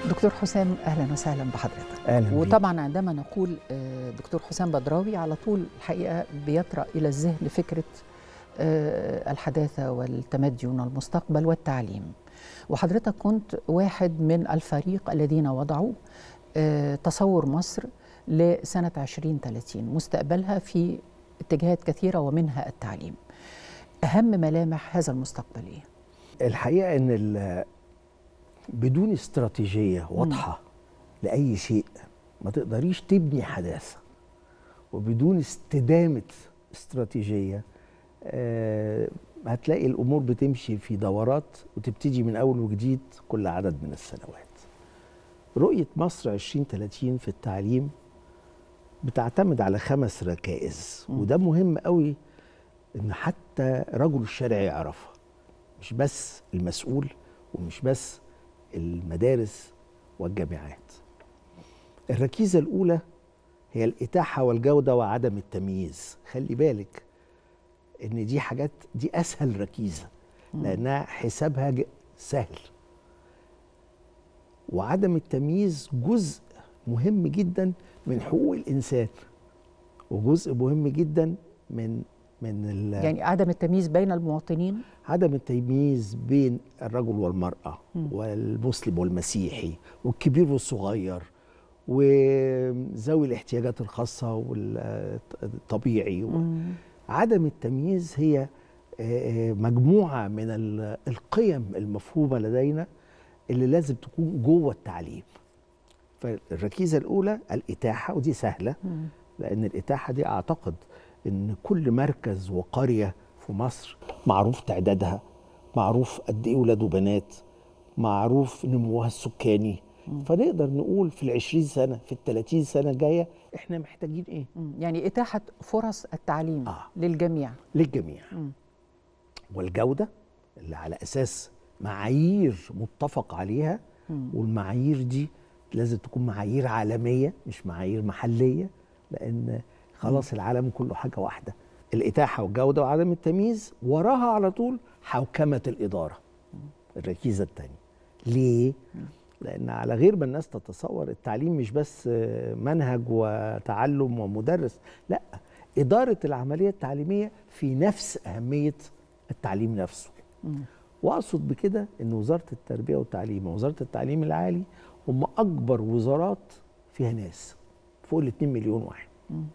دكتور حسام اهلا وسهلا بحضرتك اهلا بيك. وطبعا عندما نقول آه، دكتور حسام بدراوي على طول الحقيقه بيطرا الى الذهن فكره آه، الحداثه والتمدن والمستقبل والتعليم وحضرتك كنت واحد من الفريق الذين وضعوا آه، تصور مصر لسنه 2030 مستقبلها في اتجاهات كثيره ومنها التعليم اهم ملامح هذا المستقبل ايه الحقيقه ان ال- بدون استراتيجيه واضحه لاي شيء ما تقدريش تبني حداثه وبدون استدامه استراتيجيه آه، هتلاقي الامور بتمشي في دورات وتبتدي من اول وجديد كل عدد من السنوات رؤيه مصر 2030 في التعليم بتعتمد على خمس ركائز وده مهم قوي ان حتى رجل الشارع يعرفها مش بس المسؤول ومش بس المدارس والجامعات الركيزة الأولى هي الإتاحة والجودة وعدم التمييز خلي بالك إن دي حاجات دي أسهل ركيزة لأنها حسابها ج- سهل وعدم التمييز جزء مهم جدا من حقوق الإنسان وجزء مهم جدا من من ال- يعني عدم التمييز بين المواطنين عدم التمييز بين الرجل والمرأة والمسلم والمسيحي والكبير والصغير وذوي الاحتياجات الخاصة والطبيعي عدم التمييز هي آه، آه، مجموعة من ال- القيم المفهومة لدينا اللي لازم تكون جوه التعليم فالركيزة الأولى الإتاحة ودي سهلة لأن الإتاحة دي أعتقد إن كل مركز وقرية في مصر معروف تعدادها معروف قد إيه ولاد وبنات معروف نموها السكاني فنقدر نقول في العشرين سنة في الثلاثين سنة الجاية إحنا محتاجين إيه مم. يعني إتاحة فرص التعليم آه. للجميع للجميع والجودة اللي على أساس معايير متفق عليها والمعايير دي لازم تكون معايير عالمية مش معايير محلية لأن خلاص العالم كله حاجة واحدة الإتاحة والجودة وعدم التمييز وراها على طول حوكمة الإدارة الركيزة الثانية ليه؟ لأن على غير ما الناس تتصور التعليم مش بس آه، منهج وتعلم ومدرس لا إدارة العملية التعليمية في نفس أهمية التعليم نفسه وأقصد بكده أن وزارة التربية والتعليم ووزارة التعليم العالي هم أكبر وزارات فيها ناس فوق ال 2 مليون واحد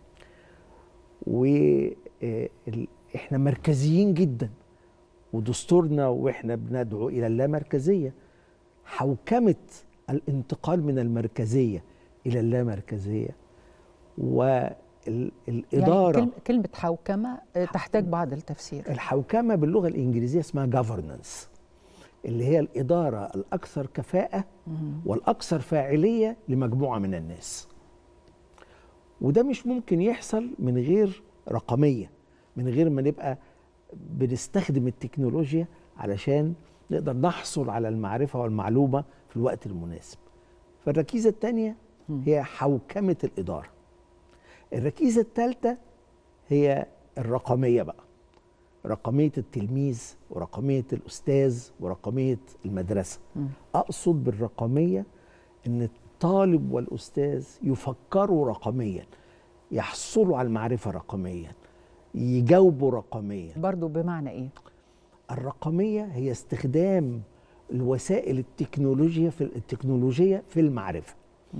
واحنا مركزيين جدا ودستورنا واحنا بندعو الى اللامركزيه حوكمه الانتقال من المركزيه الى اللامركزيه والاداره يعني كلمة, كلمة حوكمة آه، تحتاج بعض التفسير الحوكمه باللغه الانجليزيه اسمها governance اللي هي الاداره الاكثر كفاءه والاكثر فاعليه لمجموعه من الناس وده مش ممكن يحصل من غير رقميه من غير ما نبقى بنستخدم التكنولوجيا علشان نقدر نحصل على المعرفه والمعلومه في الوقت المناسب فالركيزه الثانيه هي حوكمه الاداره الركيزه الثالثه هي الرقميه بقى رقميه التلميذ ورقميه الاستاذ ورقميه المدرسه اقصد بالرقميه ان الطالب والاستاذ يفكروا رقميا يحصلوا على المعرفه رقميا يجاوبوا رقميا برضو بمعنى إيه؟ الرقميه هي استخدام الوسائل التكنولوجيا في التكنولوجيه في المعرفه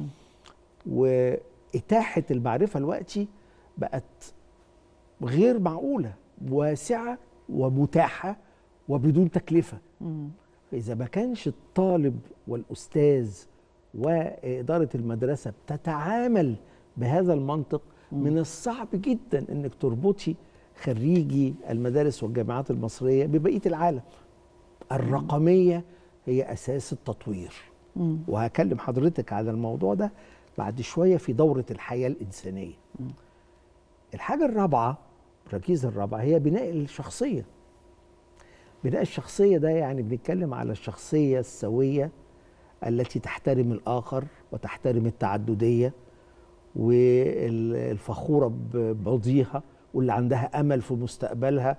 واتاحه المعرفه دلوقتي بقت غير معقوله واسعه ومتاحه وبدون تكلفه فاذا ما كانش الطالب والاستاذ واداره المدرسه بتتعامل بهذا المنطق من الصعب جدا انك تربطي خريجي المدارس والجامعات المصريه ببقيه العالم الرقميه هي اساس التطوير وهكلم حضرتك على الموضوع ده بعد شويه في دوره الحياه الانسانيه الحاجه الرابعه الركيزه الرابعه هي بناء الشخصيه بناء الشخصيه ده يعني بنتكلم على الشخصيه السويه التي تحترم الاخر وتحترم التعدديه والفخوره بماضيها واللي عندها امل في مستقبلها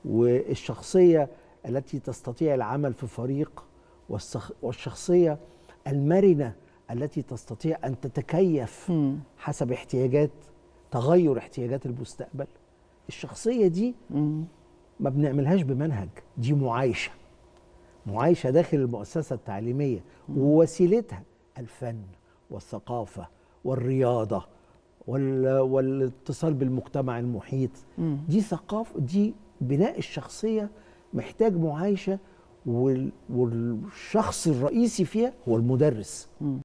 والشخصيه التي تستطيع العمل في فريق والشخصيه المرنه التي تستطيع ان تتكيف مم. حسب احتياجات تغير احتياجات المستقبل الشخصيه دي مم. ما بنعملهاش بمنهج دي معايشه معايشه داخل المؤسسه التعليميه ووسيلتها الفن والثقافه والرياضه وال... والاتصال بالمجتمع المحيط مم. دي ثقافه دي بناء الشخصيه محتاج معايشه وال... والشخص الرئيسي فيها هو المدرس